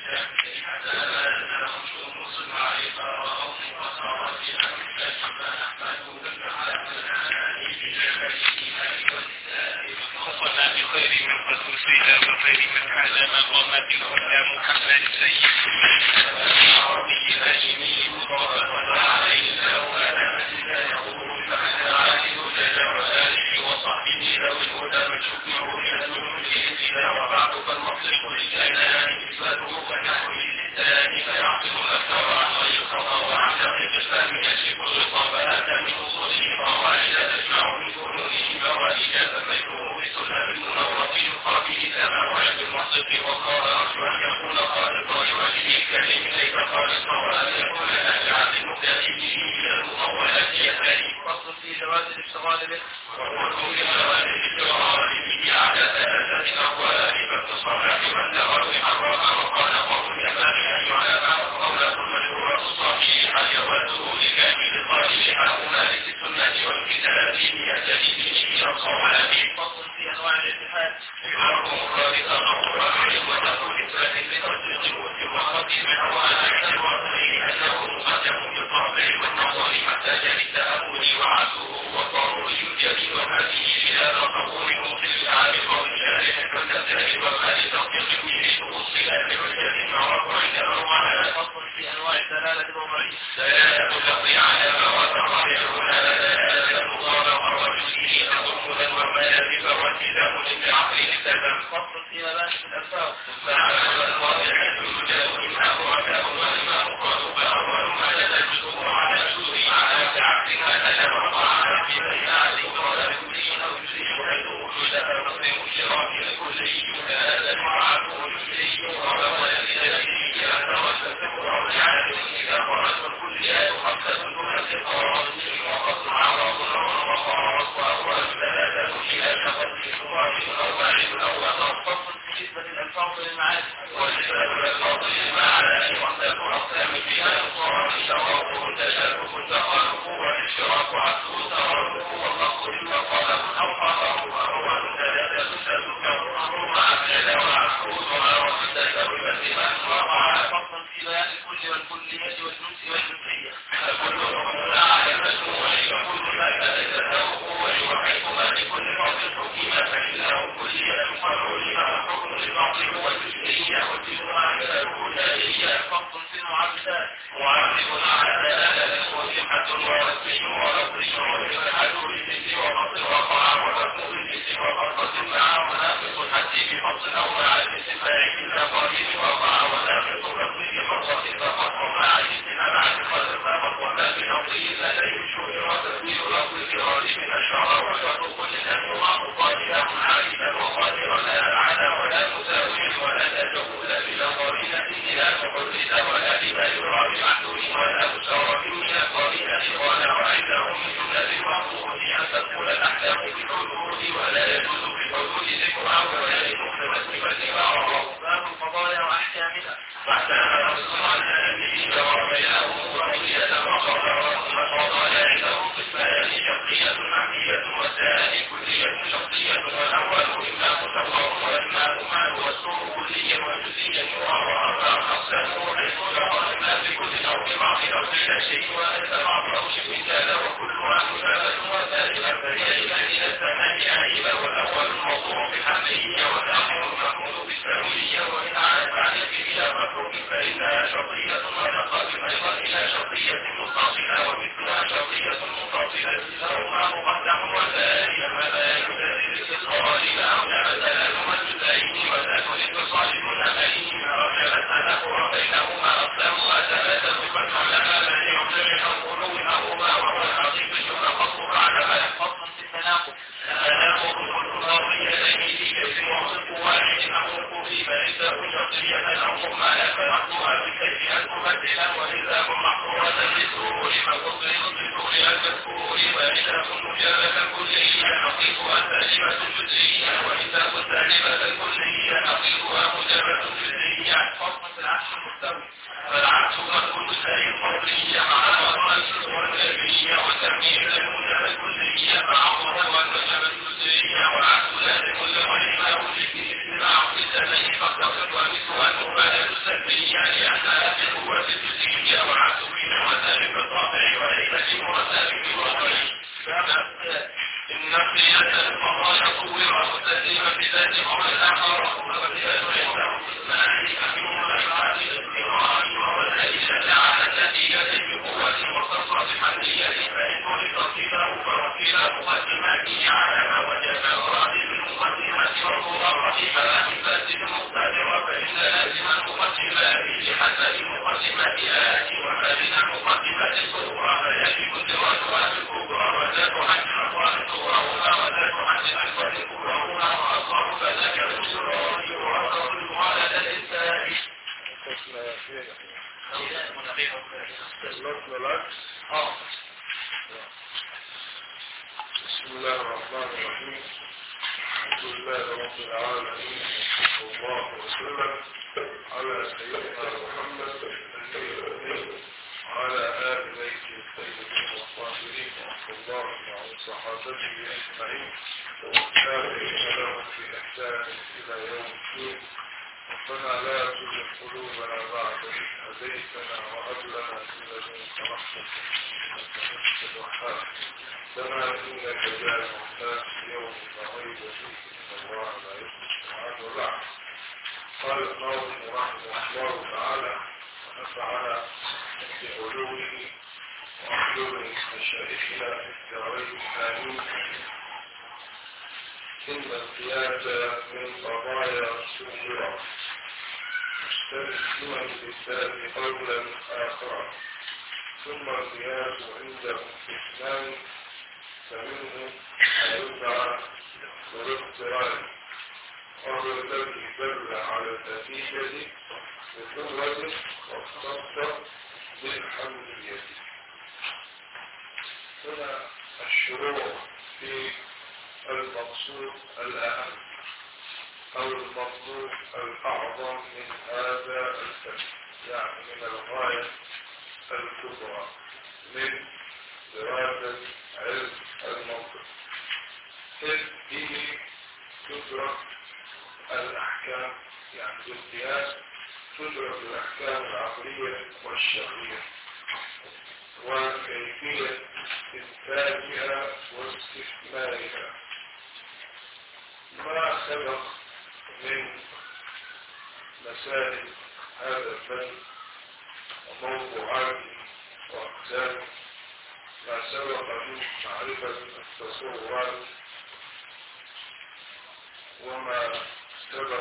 ومثلها ومثلها ومثلها ومثلها ومثلها ومثلها ومثلها إن قيادة المقال صور مستديما بذات قول الآخر وبذات الملائكة من الأفعال الاستقرار والأدلة على النتيجة بقوة وقصة حدية فإن ولد كتاب فوكيل مقدماته على ما وجب وراد المقدمة والمرافق فلا تفسد المقتدر فإن لازم المقدمات بحسب المقدمة آتي وما من المقدمة الكبرى فيجب الدراسة الكبرى وذات حد الأقوال الكبرى وما وذات حد الأقوال الكبرى هنا وأصغر فذاك الأسرار وأصغر المعادلة الثاني خلصنا العكس بسم الله الرحمن الرحيم الحمد لله رب العالمين وصلى الله وسلم على سيدنا محمد النبي الأمين وعلى آل بيته الطيبين الطاهرين وصلى الله عن صحابته أجمعين والتابعين لهم بإحسان إلى يوم الدين ربنا لا تزغ قلوبنا بعد إذ هديتنا وهب لنا من لدنك رحمة إنك أنت الوهاب لنا إنك جامع الناس يوم لا ريب فيه إن الله لا يخلف الميعاد وبعد قال الناظم رحمه الله تعالى ونفعنا بعلومه وعلوم مشايخنا في الدارين آمين إن القياس من قضايا السجرة مستلزما بالذات قولا آخر ثم القياس عندهم اثنان فمنه يدعى بالاضطراب وهو الذي دل على النتيجة بقوة واختص بالحمدية هنا الشروع في المقصود الأهم أو المطلوب الأعظم من هذا الفن يعني من الغاية الكبرى من دراسة علم المنطق إذ به تدرك الأحكام يعني بالقياس تدرك الأحكام العقلية والشرعية وكيفية إنتاجها واستثمارها ما سبق من مسائل هذا الفن وموضوعاته وأقسامه ما سبق من معرفة التصورات وما سبق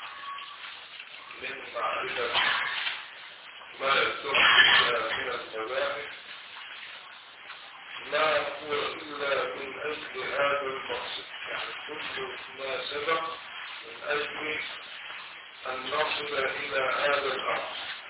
من معرفة ما يصح من المباحث لا هو إلا من أجل هذا المقصد يعني كل ما سبق من أجل أن نصل إلى هذا الأمر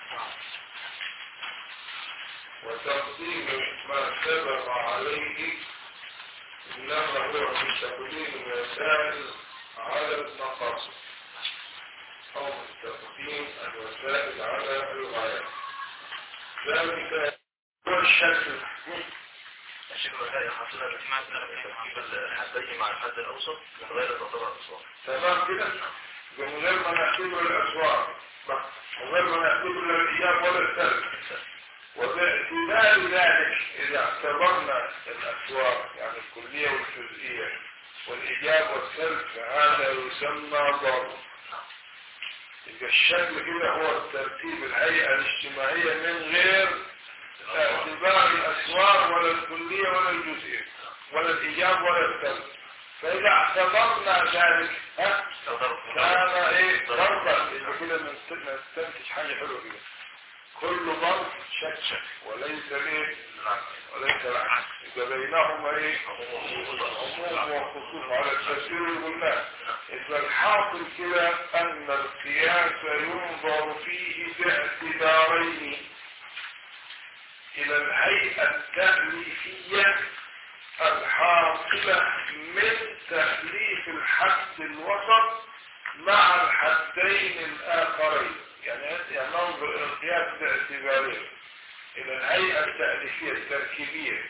وتقديم ما سبق عليه إنما هو من تقديم الوسائل على المقاصد أو من تقديم الوسائل على الغايات ذلك هو الشكل الشكل الغائي حصلها باجتماع الحدين مع الحد الأوسط من غير تعتبر الأصوات تمام كده من غير ما نعتبر الأسواق من غير ما نعتبر الإياب ولا السلب وباعتبار ذلك إذا اعتبرنا الأسواق يعني الكلية والجزئية والإيجاب والسلب فهذا يسمى ضرب يبقى الشكل كده هو الترتيب الهيئة الاجتماعية من غير اعتبار الأسواق ولا الكلية ولا الجزئية ولا الإيجاب ولا السلب فإذا اعتبرنا ذلك ها كان ايه ضربا يبقى كده نستنتج حاجة حلوة كده كل ضرب شك شك وليس ايه وليس العكس يبقى بينهما ايه عموم وخصوص على التفسير والقلنا يبقى الحاصل كده ان القياس ينظر فيه باعتبارين الى الهيئة التأليفية الحاصلة من تأليف الحد الوسط مع الحدين الآخرين يعني يعني ننظر إلى القياس باعتبارين إلى الهيئة التأليفية التركيبية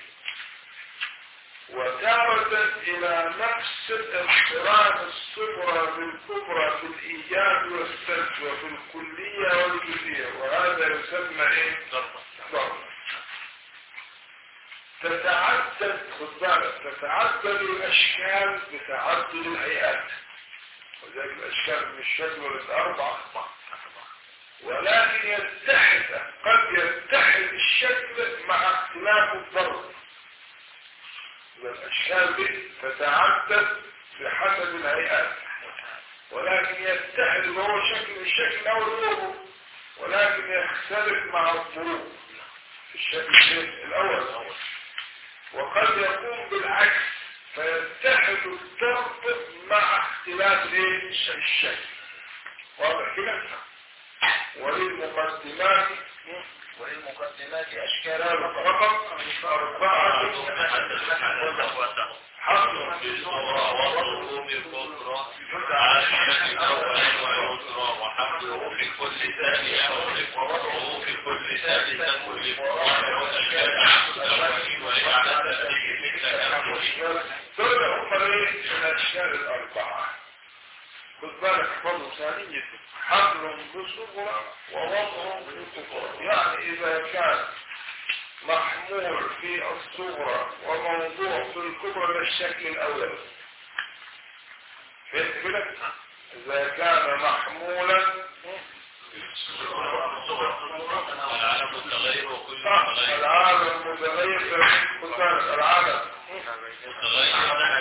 وتارة إلى نفس الاقتران الصغرى بالكبرى في الإيجاب والسلب وفي الكلية والجزئية وهذا يسمى إيه؟ ضرب تتعدد خد بالك تتعدد الاشكال بتعدد الهيئات وذلك الاشكال من الشكل والاربعه ولكن يتحد قد يتحد الشكل مع اختلاف الضرب الاشكال دي تتعدد بحسب الهيئات ولكن يتحد وهو شكل الشكل او الروح ولكن يختلف مع الظروف في الشكل الاول وقد يكون بالعكس فيتحد الضرب مع اختلاف الايه الشكل واضح كده وللمقدمات وللمقدمات أشكال فقط أربعة حصر وحمله في كل ثاني يحرك ووضعه في كل ثالثة كل قرآن والأشكال وإعادة فيه مثل كمله دول هم ايه من الاشكال الاربعه خد بالك برضه ثانية حمل بصغرى ووضع بكبرى يعني اذا كان محمول في الصغرى وموضوع في الكبرى ده الشكل الاول فهمت كده اذا كان محمولا العالم متغير وكل صح متغير العالم متغير خد بالك العالم متغير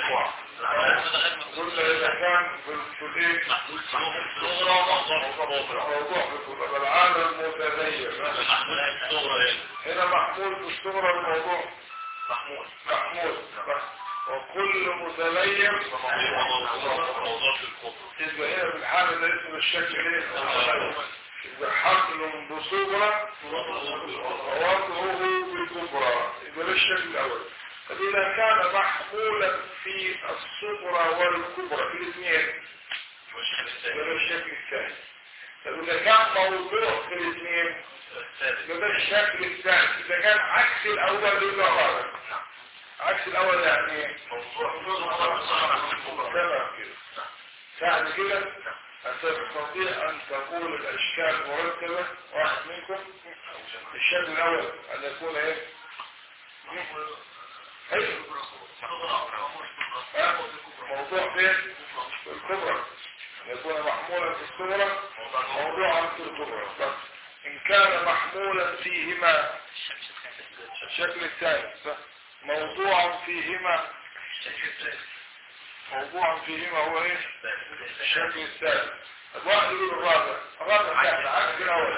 قلنا اذا كان في في الايه محمول صغرى وموضوع موضوع في الكبرى العالم متغير محمول الصغرى هنا محمول في الصغرى الموضوع محمول محمول وكل متغير موضوع في الكبرى يبقى هنا في الحالة ده اسم الشكل ايه يبقى حمل بصغرى ووضعه بكبرى يبقى ده الشكل الاول فإذا كان محمولا في الصغرى والكبرى في الاثنين يبقى ده الشكل الثاني فإذا كان موضوع في الاثنين يبقى ده الشكل الثاني إذا كان عكس الأول يبقى غلط عكس الأول يعني ايه؟ تمام كده سهل كده أنت تستطيع أن تقول الأشكال مرتبة واحد منكم الشكل الأول أن يكون إيه؟ أيوه ها؟ موضوع فين؟ في الكبرى أن يكون محمولا في الصغرى موضوعا في الكبرى بس إن كان محمولا فيهما الشكل الثاني صح؟ موضوعا فيهما موضوعا فيهما هو ايه الشكل الثالث الواحد يقول الرابع الرابع كان عكس الاول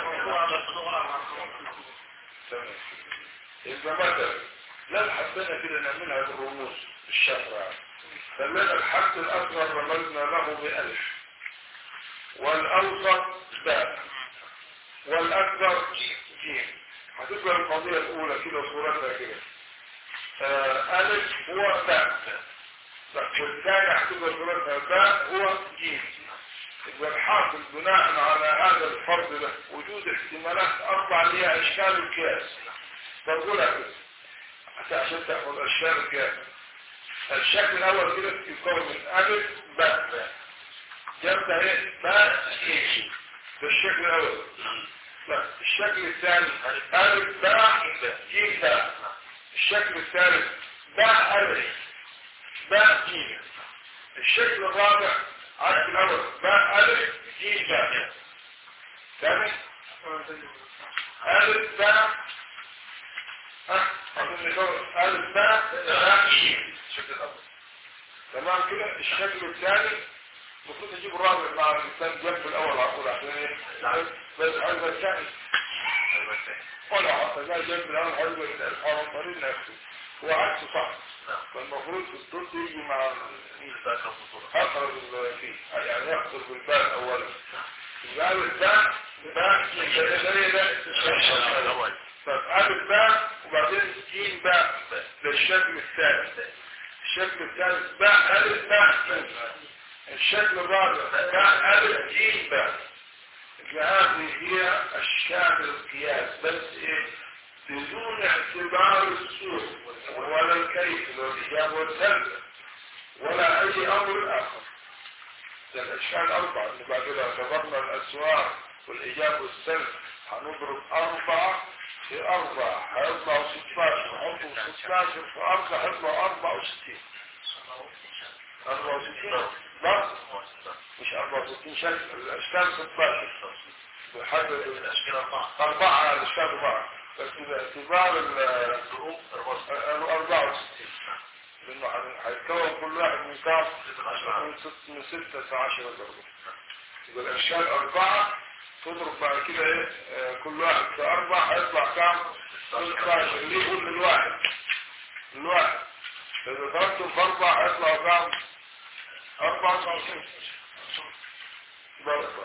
تمام يبقى مثلا لا حبينا كده نعملها بالرموز الشفرة فلنا الحد الاصغر رمزنا له بألف والاوسط باء والاكبر جيم هتبقى القضية الاولى كده صورتها كده آه، ألف هو باء والثاني هتبقى صورتها باء هو جيم يبقى الحاصل بناء على هذا الفرض ده وجود احتمالات أربع اللي هي أشكال القياس بقولها كده حتى عشان تأخذ أشكال القياس الشكل الأول كده يكون من ألف باء جنبها إيه باء جيم ده الشكل الأول لا الشكل الثاني ألف باء جيم باء الشكل الثالث باء ألف باء جيم الشكل الرابع عكس الأول باء ألف جيم باء ثاني ألف باء ها أظن يقول ألف باء باء جيم الشكل الأول تمام كده الشكل الثاني المفروض نجيب الرابع مع الإنسان جنب الأول على طول عشان إيه بس عايز الثاني ولا حتى جاء جنب الأول عايز الحرمين نفسه هو عكسه صح فالمفروض الضد يجي مع أقرب فيه يعني يحصل بالباء أولا يبقى الباء باء ده ده ده طب ألف باء وبعدين جيم باء ده الشكل الثالث الشكل الثالث باء ألف باء الشكل الرابع باء ألف جيم باء هذه هي أشكال القياس بس إيه بدون اعتبار السوق ولا الكيف والإجابة والسلب ولا أي أمر آخر الأشكال الأربعة اللي بعد كده اعتبرنا الأسواق والإجابة والسلب هنضرب أربعة في أربعة هيطلعوا 16 حطوا 16 في أربعة هيطلعوا 64 64 لا مش 64 شكل الأشكال 16 بحدد الأشكال أربعة أربعة الأشكال أربعة بس باعتبار ال الظروف أربعة 64 لأنه هيتكون كل واحد من كام؟ من ست من ستة إلى 10 ضربة يبقى الأشكال أربعة تضرب بعد كده إيه آه، كل واحد في أربعة هيطلع كام؟ 16 اللي يقول للواحد الواحد فإذا ضربته في أربعة هيطلع كام؟ 24 ضربة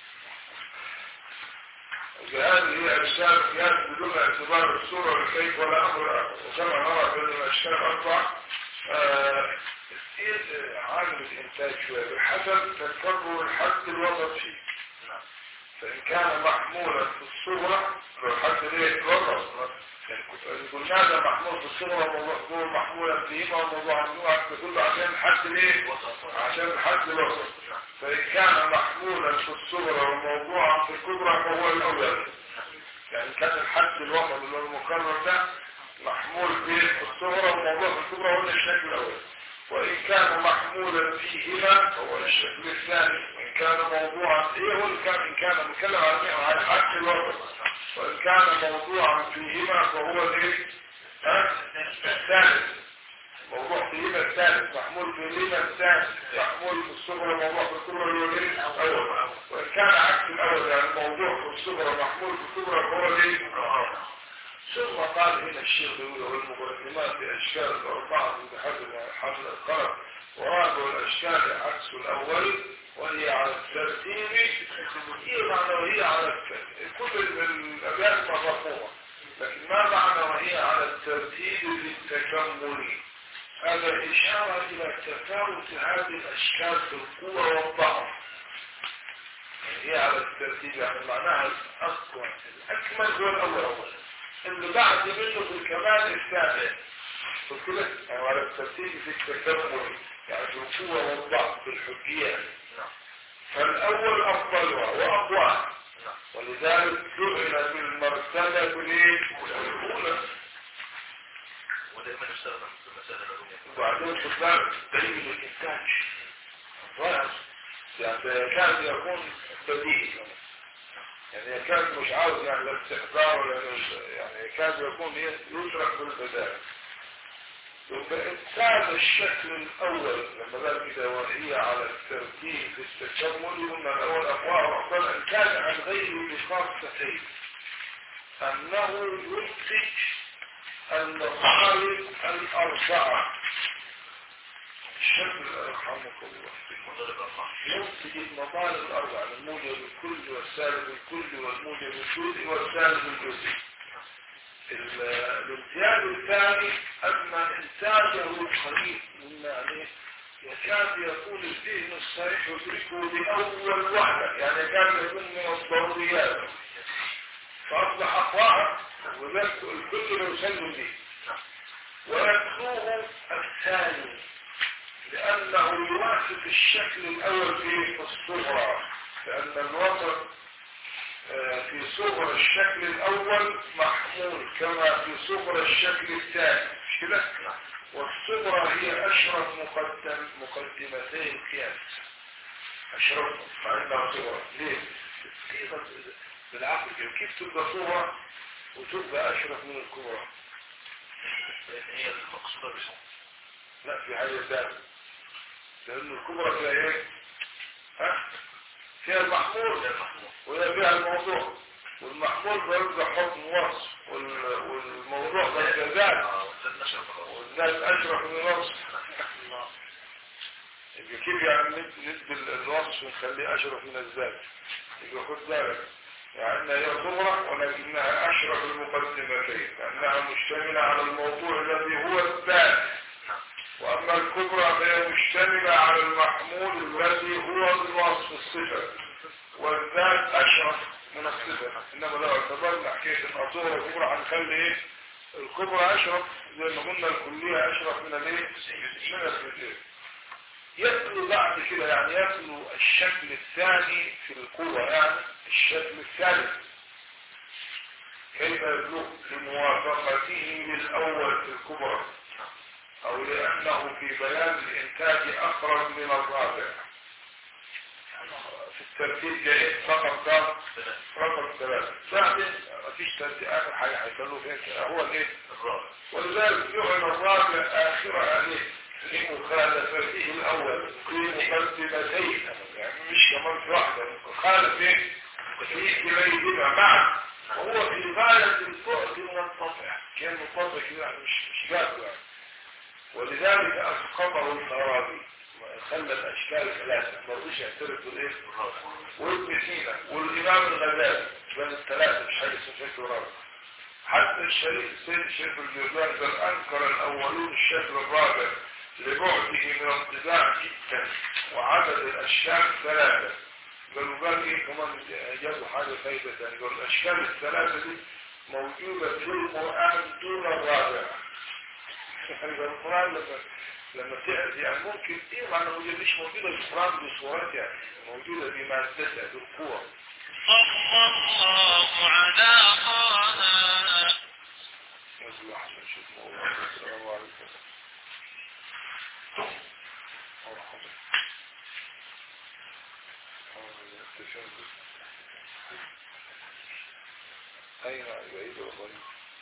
هذه هي أشكال قياس بدون اعتبار الصورة والكيف ولا أمر وكما نرى بين الأشكال أربع آه، إيه عامل الإنتاج شوية بحسب تكرر الحد الوسط فيه فإن كان محمولا في الصورة لو الحد ليه الوسط يعني قلنا هذا محمول في الصورة وموضوع محمولا فيهما وموضوع محمول كل عشان الحد ليه عشان الحد الوسط فإن كان محمولا في الصغرى وموضوعا في الكبرى فهو الأول يعني كان الحد الوسط اللي هو المكرر ده محمول في الصغرى وموضوع في الكبرى هو الشكل الأول وإن كان محمولا فيهما فهو الشكل الثاني وإن كان موضوعا إيه هو اللي كان إن كان متكلم عن عن الحد الوسط وإن كان موضوعا فيهما فهو الإيه؟ ها؟ الثالث موضوع في ليلة الثالث محمول في ليلة الثالث محمول في الصغرى موضوع في الكبرى اليومين الأول وإن كان عكس الأول يعني موضوع في الصغرى محمول في الكبرى فهو ليه ثم قال هنا الشيخ يقول والمقدمات بأشكال الأربعة بحسب حمل القلم ورابع الأشكال عكس الأول وهي على الترتيب هي معنى وهي على الترتيب كل الأبيات مفهومة لكن ما معنى وهي على الترتيب للتكمل هذا إشارة إلى تفاوت هذه الأشكال في القوة والضعف هي على الترتيب يعني معناها الأقوى الأكمل هو الأول أول اللي بعد منه في الكمال الثاني فكده يعني على الترتيب في التكمل يعني في القوة والضعف في الحجية فالأول أفضلها وأقواها ولذلك جعل بالمرتبة الأولى ودائما يستخدم في المسألة العلومية وبعدين خد دليل الإنتاج واحد يعني يكاد يكون بديهي يعني يكاد مش عاوز يعني لا استحضار ولا يعني يكاد يكون يشرح بالبداية فإنسان الشكل الأول لما قال كده وهي على الترتيب في التكمل قلنا الأول أقواه أفضل أن كان عن غيره بخاصتين أنه ينتج المطالب الأربعة الشكل رحمك الله مضرب أربعة ينتج المطالب الأربعة الموجب الكل والسالب الكل والموجب الجزء والسالب الجزء ال- الامتياز الثاني أن إنتاجه القريب مما عليه يكاد يكون الذهن الصحيح يدركه بأول وحدة يعني يكاد يكون من الضروريات فأصبح أقواها وذلك الكل يسلم به ويتلوه الثاني لأنه يوافق الشكل الأول في الصغرى لأن الوسط آه، في صغر الشكل الأول محمول كما في صغر الشكل الثاني مش كده؟ والصغرى هي أشرف مقدم مقدمتي القياس أشرف مع إنها صغرى ليه؟ الصيغة بالعقل كده كيف تبقى صغرى وتبقى أشرف من الكبرى لأن هي المقصودة باسم لا في حاجة ثانية لأن الكبرى فيها إيه؟ ها؟ فيها المحمول وهي فيها الموضوع والمحمول بيبقى حكم وصف وال- والموضوع كذلك اه وزاد نشر خلاص والذات أشرف من الوصف يبقى كيف يعني ند- ندي الوصف ونخليه أشرف من الذات يبقى خد بالك يعني هي صغرى ولكنها أشرف المقدمتين لأنها مشتملة على الموضوع الذي هو الذات وأما الكبرى فهي مشتملة على المحمول الذي هو الوصف الصفة والذات أشرف من الصفة إنما لو اعتبرنا حكاية الأصول والكبرى هنخلي إيه الكبرى أشرف زي ما قلنا الكلية أشرف من الإيه من الصفتين يتلو بعد كده يعني يتلو الشكل الثاني في القوة يعني الشكل الثالث كيف يبلغ لموافقته للأول في الكبرى أو لأنه في بيان الإنتاج أقرب من الرابع في الترتيب جاي رقم كام؟ رقم ثلاثة بعدين مفيش ترتيب آخر حاجة هيخلوه فين هو الإيه؟ الرابع ولذلك يعلن الرابع آخر عليه لمخالفته الأول في مقدمتين يعني مش كمان في واحدة خالف إيه؟ في كليهما معا وهو في غاية البعد المنطفع كان منطفع كده يعني مش مش جاده يعني ولذلك أسقطه الفارابي خلى الأشكال ثلاثة ما رضيش يعترف بالإيه؟ وابن سينا والإمام الغزالي بين الثلاثة مش حاجة اسمها شكل رابع حتى الشريف السيد الشيخ الجرجان قال أنكر الأولون الشكل الرابع لبعده من انطباع جدا وعدد الأشكال ثلاثة قالوا قال إيه كمان جابوا حاجة فايدة ثانية قالوا الأشكال الثلاثة دي موجودة في القرآن دون الرابع يعني القرآن لما لما تأتي يعني ممكن ايه معنى موجودة مش موجودة في القرآن بصورات يعني موجودة بمادتها بالقوة صلى الله على طه نزل أحسن شوف موضوع السلام عليكم مرحبا أين بعيد وغريب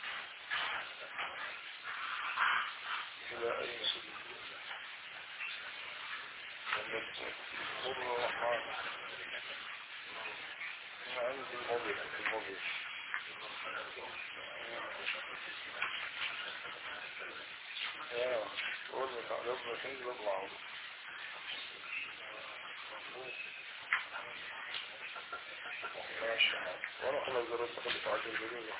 إلى أين مر الرحمن أنا عندي الموبيل في الموبيل يا قول لك ربنا تنزل اطلع ماشي وانا خلاص جربت خليت عجل جميل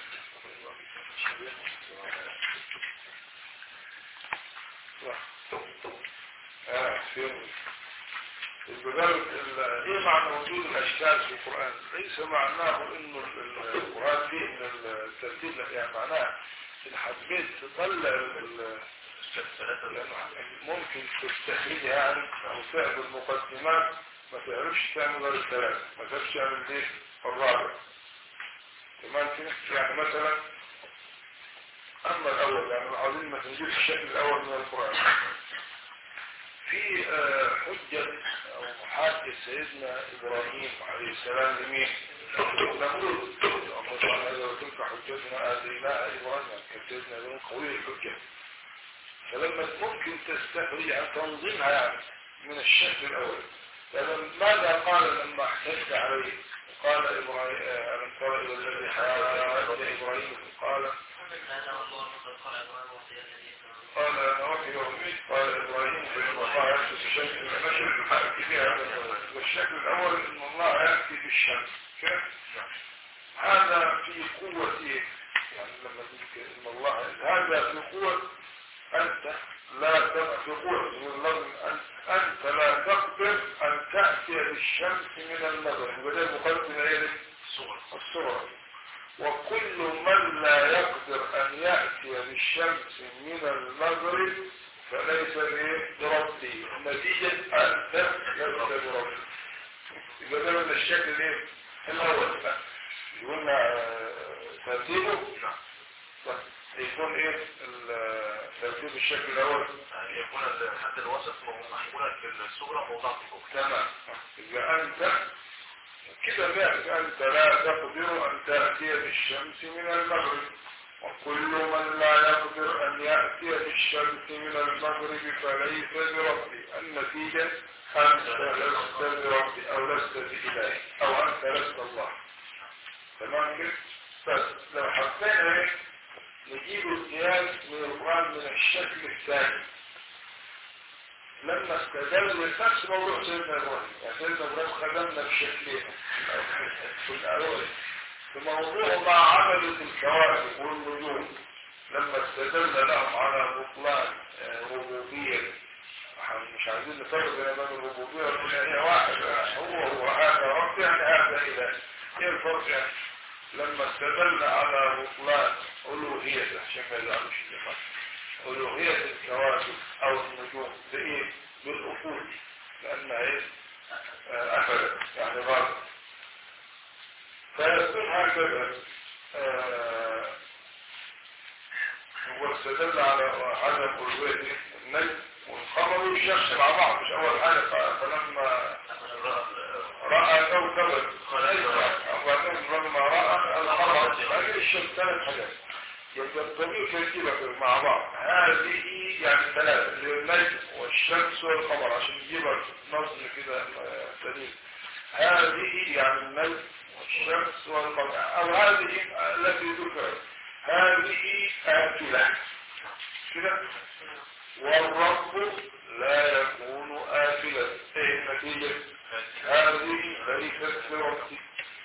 اه فين البدال ايه معنى وجود الاشكال في القرآن ليس معناه انه القرآن فيه من الترتيب لا يعني معناه ان حبيت تطلع ال- الثلاثة لأنه ممكن تستخرجها يعني او تعمل مقدمات ما تعرفش تعمل غير الثلاثة ما تعرفش تعمل ليه الرابع تمام كده يعني مثلا اما الاول يعني عاوزين ما نجيب الشكل الاول من القرآن في آه، حجة او محاجة سيدنا ابراهيم عليه السلام لمين نقول الله تعالى وتلك حجتنا اتيناها ابراهيم كان سيدنا ابراهيم قوي الحجة فلما ممكن تستخرج عن تنظيمها يعني من الشكل الاول لأن ماذا قال لما احتج عليه قال ابراهيم آه، الم تر الى الذي حاج ابراهيم قال قال انا وحي وامي قال ابراهيم فان الله ياتي بالشمس من المشرق فاتي بها من المغرب والشكل الاول ان الله ياتي بالشمس كيف؟ هذا في قوة ايه؟ يعني لما تقول ان الله هذا في قوة انت لا تقدر في قوة من اللفظ أن- انت لا تقدر ان تأتي بالشمس من المغرب وده مقدمة ايه؟ صور الصورة وكل من لا يقدر أن يأتي بالشمس من المغرب فليس بإيه؟ بربي نتيجة أنت لست بربي يبقى ده من الشكل الايه؟ الأول بقى. قلنا آه، ترتيبه طيب، يكون ايه ال- ترتيب الشكل الأول يعني يكون الحد الوسط محمولا في الصورة موضع في فوق تمام يبقى أنت كده ذلك أنت لا تقدر أن تأتي بالشمس من المغرب وكل من لا يقدر أن يأتي بالشمس من المغرب فليس بربي النتيجة أنت لست بربي أو لست بإله أو أنت لست الله تمام كده بس لو حبينا إيه؟ نجيب القياس من القرآن من الشكل الثاني لما استدل نفس موضوع سيدنا ابراهيم يعني سيدنا ابراهيم خدمنا بشكلين في الاول في موضوع ما عملت الكواكب والنجوم لما استدل لهم على بطلان آه، ربوبية احنا مش عايزين نفرق بين بين الربوبية والإلهية واحد آه، هو هو هذا رب يعني هذا إله ايه الفرق يعني لما استدل على بطلان ألوهية عشان ما يزعلوش اللي فات. ألوهية الكواكب أو النجوم بإيه؟ بالأفول لأنها إيه؟ آه، أفلت يعني غلط فيكون هكذا آه، هو استدل على عدم ألوية النجم والقمر والشمس مع بعض مش أول حاجة ف- فلما رأى كوكبا وبعدين لما رأى القمر هذه الشمس ثلاث حاجات يبقى الطبيعي تركيبها مع بعض هذه يعني ثلاثة اللي هي النجم والشمس والقمر عشان يجيبها نظم كده آه، سليم هذه يعني النجم والشمس والقمر أو هذه التي ذكرت هذه آكلة كده والرب لا يكون آكلا ايه النتيجة هذه ليست بربي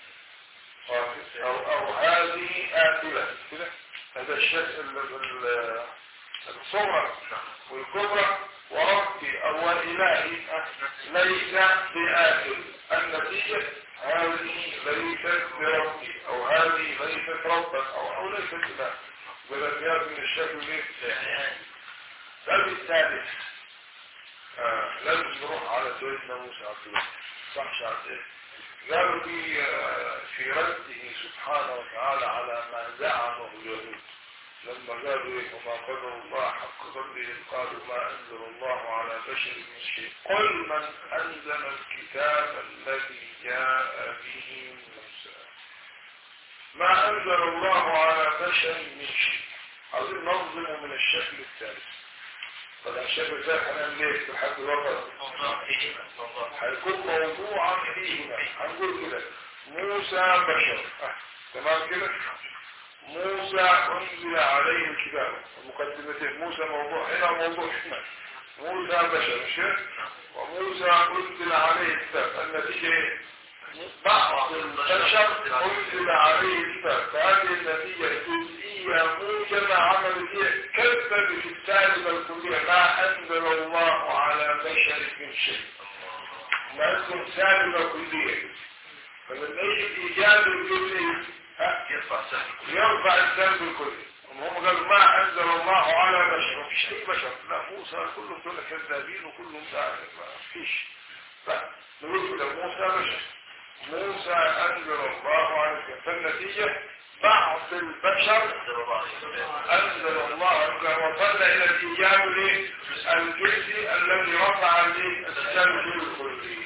أو, أو هذه آكلة كده هذا الشيء ال- ال- الصغرى والكبرى وربي أو إلهي ليس بآكل النتيجة هذه ليست بربي أو هذه ليست ربا أو, أو ليست إله ولا من الشكل ليه الباب الثالث آه لازم نروح على سيدنا موسى عبد الله صح شعب قالوا في آه في رده سبحانه وتعالى على ما زعمه اليهود لما قالوا إيه وما قدر الله حق قدره قالوا ما أنزل الله على بشر من شيء قل من أنزل الكتاب الذي جاء به موسى ما أنزل الله على بشر من شيء عايزين ننظمه من الشكل الثالث طب الشكل الثالث هنعمل ايه في حد الوقت هيكون موضوعا فيهما هنقول كده موسى بشر آه. تمام كده موسى أنزل عليه الكتاب المقدمتين موسى موضوع هنا موضوع هنا موسى بشر مش كده؟ وموسى أنزل عليه الكتاب النتيجة ايه؟ بعض البشر أنزل عليه الكتاب فهذه النتيجة جزئية موجبة عملت ايه؟ كذب في التالبة الكلية ما أنزل الله على بشر من شيء ما أنزل سالبة كلية فلما يجي الإيجاد الجزئي ها؟ يرفع السلب الكلي هم قالوا ما أنزل الله على بشر ما فيش أي بشر لا موسى كلهم دول كذابين وكلهم ده ما فيش لا نقول كده موسى بشر موسى أنزل الله على بشر فالنتيجة بعض البشر أنزل الله وصلنا إلى الإيجاب الجزء الذي رفع السلب الكلي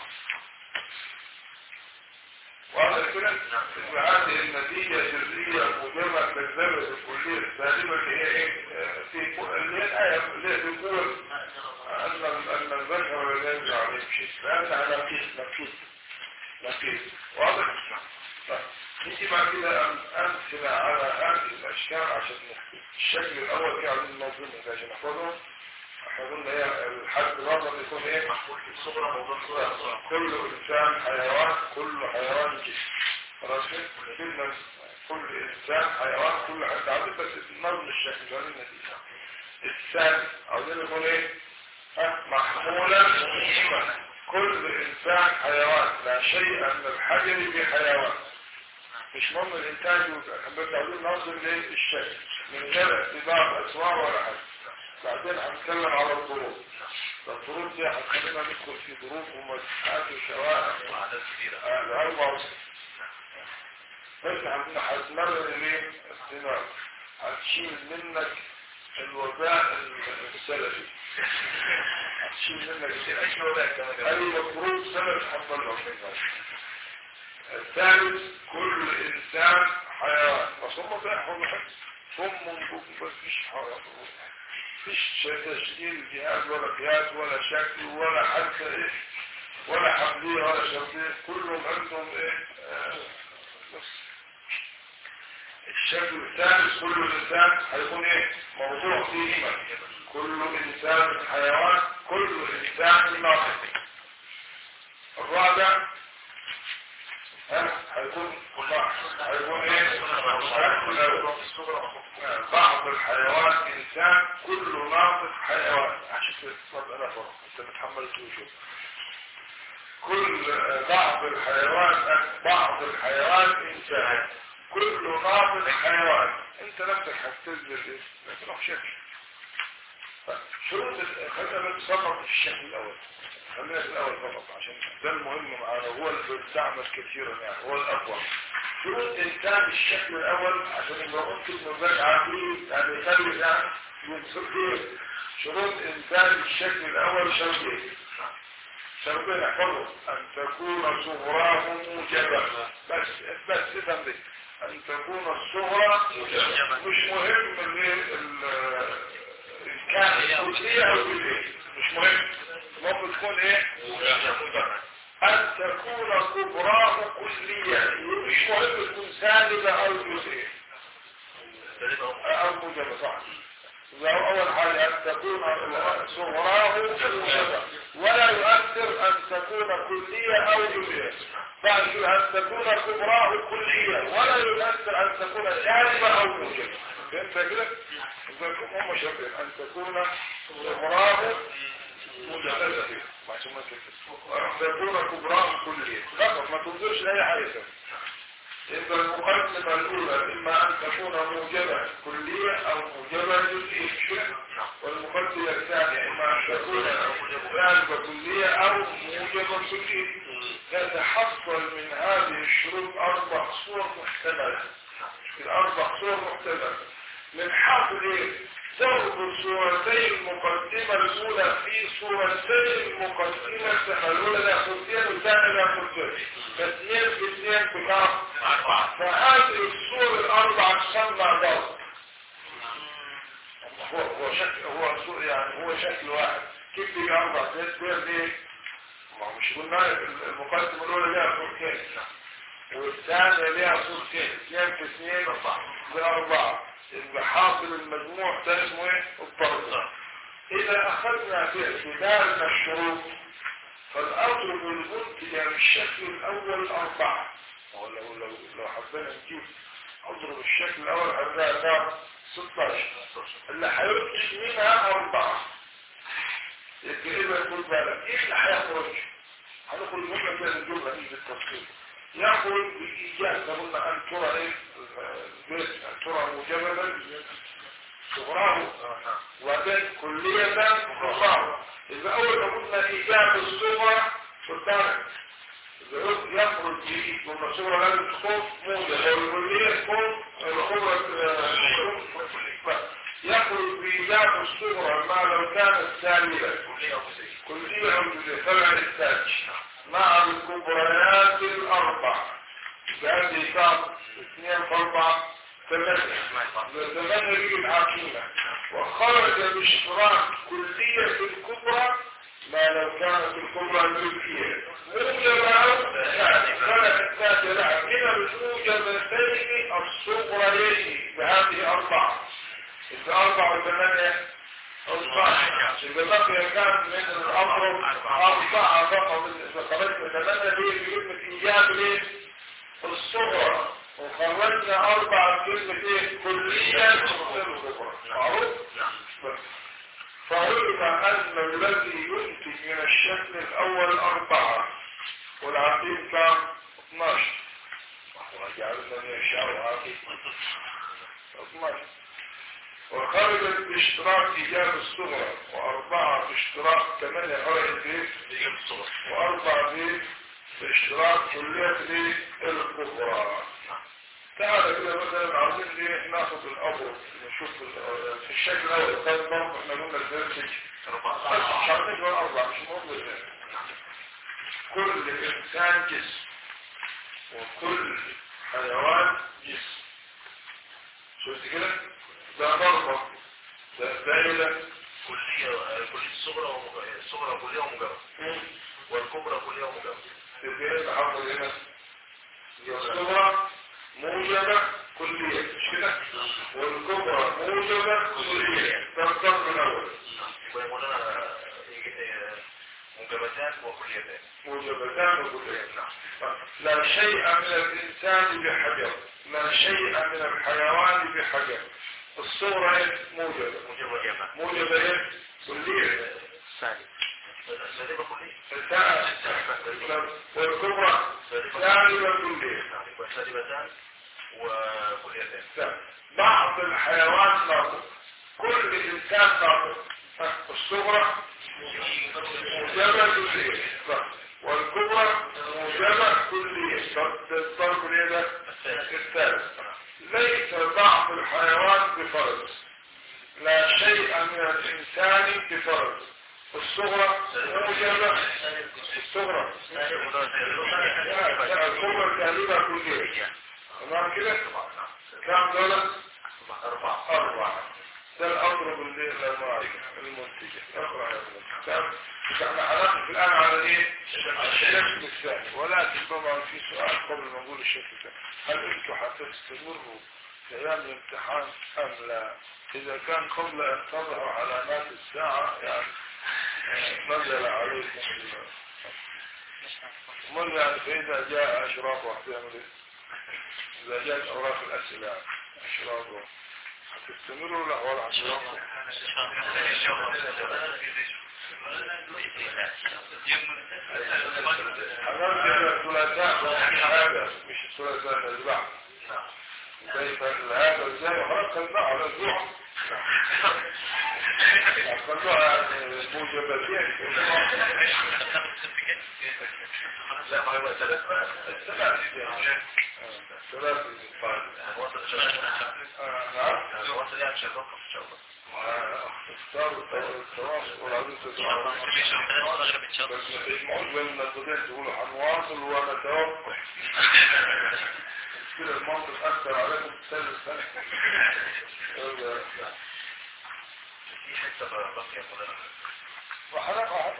واضح كده ان هذه النتيجة السرية المجرد كذبت الكلية السالمة اللي هي ايه آه، في كو- اللي هي الآية اللي هي بتقول أن أن البشر لا ينزل عليهم شيء لأنها نقيس نقيس نقيس واضح؟ طيب نيجي بعد كده أم- أمثلة على هذه الأشكال عشان نحكي الشكل الأول كده عايزين ننظمه ده عشان نحفظه احنا قلنا هي الحد الأفضل يكون ايه الصغرى موضوع الصغرى كل إنسان حيوان كل حيوان جسم خلاص كده كلمة كل إنسان حيوان كل حد عاوزين بس نظم الشكل ده النتيجة الثاني عاوزين يكون ايه ها محمولا مهما كل إنسان حيوان لا شيء من الحجر في حيوان مش مهم الإنتاج بس عاوزين ننظم ليه الشكل من غير اتباع أسوار ولا حاجة بعدين هنتكلم على الظروف الظروف دي هتخلينا ندخل في ظروف ومسحات وشوارع وعدد كبيرة آه، الأربع بس عندنا هتمرر ليه الدماغ هتشيل منك الوباء السلفي هتشيل منك ايش هو بقى كمان أي مفروض سلف حب الله الثالث كل إنسان حيوان بس هم بيحفظوا حفظ صم بكم بس مش حيوان فيش تشكيل جهاز ولا قياس ولا شكل ولا حتى ايه ولا حبلية ولا شرطية كلهم عندهم ايه آه، بس الشكل الثالث كل انسان هيكون ايه موضوع فيه كل انسان حيوان كل انسان ناطق الرابع ها هيكون هيكون ايه بعض الحيوان انسان كل ناطق حيوان عشان تتفضل انا فرق انت متحمل توجه كل آه، بعض الحيوان بعض الحيوان انسان كل ناطق حيوان انت نفسك هتنزل ايه لكن هو شكل شروط ال- خلينا نتصرف في الشكل الاول خلينا في الاول فقط عشان ده المهم معانا هو اللي بيستعمل كثيرا يعني هو الاقوى شروط إنسان الشكل الأول عشان يبقى ممكن نراجع فيه يعني يخلي يعني ينصر فيه شروط إنسان الشكل الأول شرطين شرطين احفظوا أن تكون صغراه موجبة بس بس افهم دي أن تكون الصغرى مش مهم ان ال- إن كان كلية أو كلية مش مهم المهم تكون إيه؟ أن تكون كبراه كلية مش مهم تكون سالبة أو جزئية أو موجبة صح يبقى أول حاجة أن تكون صغراه موجبة ولا يؤثر أن تكون كلية أو جزئية بعد كده أن تكون كبراه كلية ولا يؤثر أن تكون سالبة أو موجبة فهمت كده؟ يبقى هم شرطين أن تكون صغراه موجبة عشان ما تكون كبراه كلية فقط ما تنظرش لأي حاجة ثانية. يبقى المقدمة الأولى إما أن تكون موجبة كلية أو موجبة جزئية والمقدمة الثانية إما أن تكون سالبة كلية أو موجبة كلية يتحصل من هذه الشروط أربع صور محتملة الأربع صور محتملة من حاصل إيه؟ ضرب صورتي المقدمة الأولى في صورتي المقدمة الأولى لا صورتين والثانية لا صورتين فاثنين في اثنين بكام؟ فهذه الصور الأربعة تسمى ضرب هو هو شكل هو صور يعني هو شكل واحد كيف بيجي أربع صور دي ما هو مش قلنا المقدمة الأولى لها صورتين والثانية لها صورتين اثنين في اثنين بأربعة يبقى حاصل المجموع ده اسمه ايه الضرب اذا اخذنا في اعتبارنا الشروط فالاضرب المنتج من الشكل الاول اربعة ولو لو لو حبينا نجيب اضرب الشكل الاول هنلاقي كام 16 اللي هينتج منها اربعة يبقى اذا كل بالك ايه اللي هيخرج هنخرج منها كده الجملة دي بالتفصيل يخرج بالايجاز قلنا ان ترى ايه البيت ان ترى مجمدا صغراه وبين كلية صغراه إذا أول ما قلنا إيجاب الصغرى قدامك إذا يخرج به ثم الصغرى لازم تكون موجة لو الكلية تكون الخبرة يخرج بإيجاب الصغرى ما لو كانت سالبة كلية أو جزئية تبع الثالث مع الكبريات الأربع بهذه كام اثنين في أربعة ثمانية ثمانية يجي الحاكمة وخرج باشتراك كلية الكبرى ما لو كانت الكبرى ملكية موجبة أو كانت الثالثة لا كده بالموجبتين الصغريين بهذه أربعة إذا أربعة وثمانية أربعة إذا بقي كان من الأمر أربعة فقط إذا خرجت ثمانية دي بكلمة إيجاب ليه الصغرى وخرجنا أربعة كلمة إيه كلية الكبرى معروف؟ فعلم أن الذي ينتج من الشكل الأول أربعة والعقيم كان 12 وجعلنا يشاء عقيم 12 وخرجت باشتراك إيجاب الصغرى وأربعة باشتراك ثمانية خرجت إيه؟ وأربعة إيه؟ باشتراك كلية الكبرى تعالى كده مثلا عاوزين ليه ناخد الأبر نشوف في الشكل الأول كان برضه احنا قلنا الفيرسج شرطين ولا أربعة مش مهم الفيرسج كل إنسان جسم وكل حيوان جسم شفت كده؟ ده ضربة ده دايلة كلية كلية الصغرى الصغرى كلية ومجرد والكبرى كلية ومجرد تبقى تحفظ هنا الصغرى موجبة كلية مش كده والكبرى موجبة كلية ده الضرب الأول ويقول لنا مجابتان وكليتان موجبتان وكلية لا شيء من الإنسان بحجر لا شيء من الحيوان بحجر الصغرى إيه؟ موجبة موجبة جمع موجبة إيه؟ كلية سالب سالبة كلية والكبرى سالبة كلية سالبتان وكليتان بعض الحيوان ناطق كل انسان ناطق الصغرى مجرد جزئية والكبرى موجبة كلية الضرب ليه ده؟ الثالث ليس بعض الحيوان بفرد لا شيء من الإنسان بفرد الصغرى موجبة الصغرى لا الكبرى تقريبا كلية تمام كده؟ كم دولار؟ أربعة أربعة ده الأضرب اللي الأموال المنتجة أربعة المنتجة احنا هنقف الآن على ايه؟ الشكل الثاني ولكن طبعا في سؤال قبل ما نقول الشكل الثاني هل انتم هتستمروا في أيام الامتحان أم لا؟ إذا كان قبل أن تظهر علامات الساعة يعني آه، نزل عليكم ال- أمال يعني فإذا جاء أشراف واحد يعمل إيه؟ إذا جاءت أوراق الأسئلة أشراف هتستمروا لا ولا هتستمروا هنرجع للثلاثاء هذا مش الثلاثاء اللي بعد زي هذا ازاي خلاص خلناه على الاسبوع خلوها موجبتين لا ما هو ثلاث ثلاث ثلاث نعم وصل يعني مش هنوقف ان شاء الله اختار التواصل والعدو بس ما تجمعوش بين النقطتين تقولوا هنواصل ونتوقف كده المنطق أكثر عليكم الثالث سنة في حته بقى يا مولانا وحلقة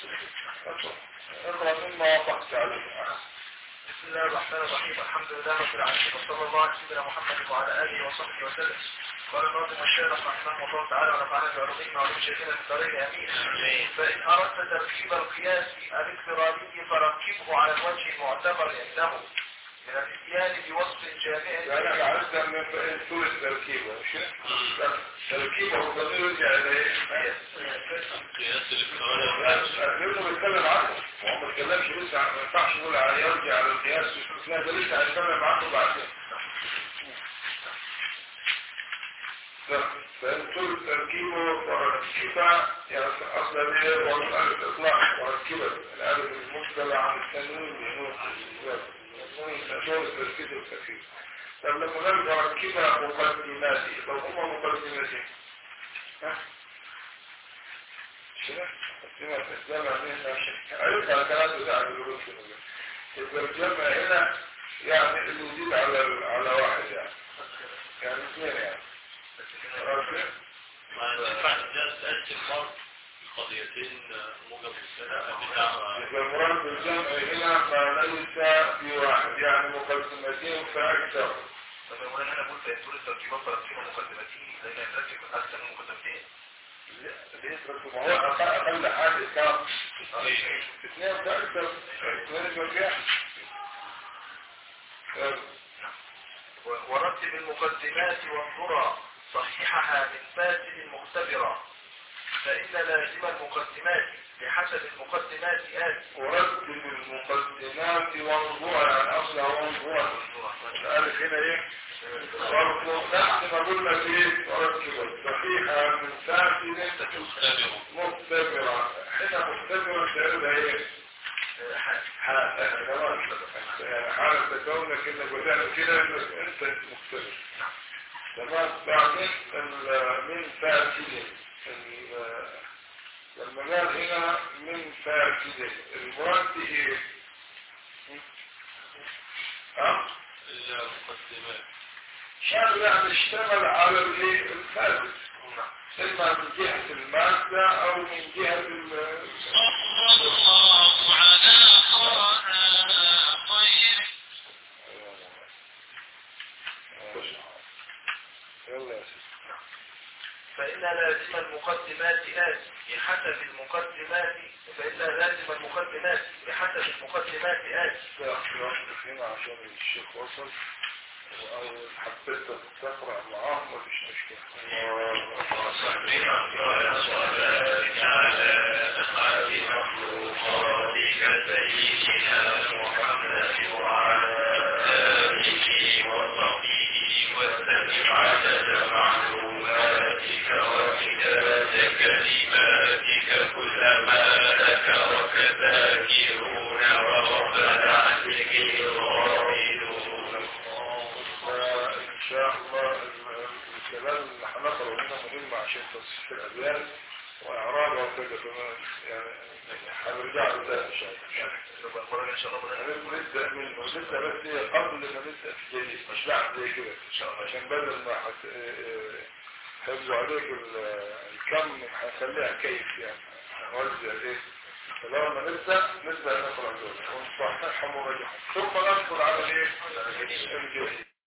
اقرأ مما وقفت عليه بسم الله الرحمن الرحيم الحمد لله رب العالمين وصلى الله على سيدنا محمد وعلى اله وصحبه وسلم قال الناظم الشارح رحمه الله تعالى ونفعنا بعلومه وعلوم شيخنا في الطريق امين فان اردت تركيب القياس الاضطراري فركبه على الوجه المعتبر عنده من الاتيان بوصف جامع يعني أنا عرفت أن طول التركيبة مش كده؟ تركيبة هو ضمير يرجع إلى إيه؟ قياس الإفراد لأنه بيتكلم عنه وهو ما اتكلمش لسه عن- ما ينفعش نقول على يرجع على القياس لا ده لسه هيتكلم عنه بعدين فإن طول تركيبه وركبة يعني أصلا إيه ومن ألف إطلاق وركبة الألف المشكلة عن التنوين بنور نور التركيب والتركيب طب لما نرجع ركبة مقدماتي لو هم مقدماتي ها؟ شنو؟ مقدمات الجمع هنا عرفت على الكلام بتاع الجلوس إذا الجمع هنا يعني اللي يزيد على على واحد يعني يعني اثنين يعني عرفت؟ ما ينفعش ده تقسم مرض قضيتين موجب السنة بتاع إذا المراد بالجمع هنا ما ليس بواحد يعني مقدمتين فأكثر طب يا مولانا انا قلت فان طول التركيبات فركبه مقدمتين لان يتركب احسن من مقدمتين ليه تركوا ما هو أقل أقل حاجة كام؟ اثنين فأكثر اثنين مرجع ورتب المقدمات وانظرا صحيحها من فاسد مختبرا فإن لازم المقدمات بحسب المقدمات آتي ورتب المقدمات وانظرها يعني أصلها وانظرها الألف هنا إيه؟ برضه نفس ما قلنا فيه ورتب صحيحة من فاسد مختبرة هنا مختبرة تعرفها إيه؟ حالة كونك انك بتعمل كده انك انت مختلف تمام بعدين ال- من فاسد ال- لما قال هنا من فاسد المراد بايه؟ ها؟ المقدمات شغل يعني اشتغل على الايه؟ الفاسد اما من جهة المادة او من جهة ال- صلى الله على خير يلا يا سيدي فإن لازم المقدمات آتي بحسب المقدمات فإن لازم المقدمات بحسب المقدمات آتي هنا عشان الشيخ وصل وأول حبيت تقرأ معاه ما فيش مشكلة كلما ذكرك ذاكرون فإن شاء الله الكلام اللي هنقرأه هنا مهم عشان تصحيح الأبيات وإعرابها وكده كمان يعني هنرجع له تاني إن شاء الله هنبدأ منه لسه بس هي قبل ما نبدأ في جديد مش بعد زي كده عشان بدل ما حت... حفظوا عليك ال- الكم هنخليها كيف يعني هنوزع ايه فلما نبدأ نبدأ نقرأ دول ونصححهم ونرجعهم ثم ندخل على ايه الجديد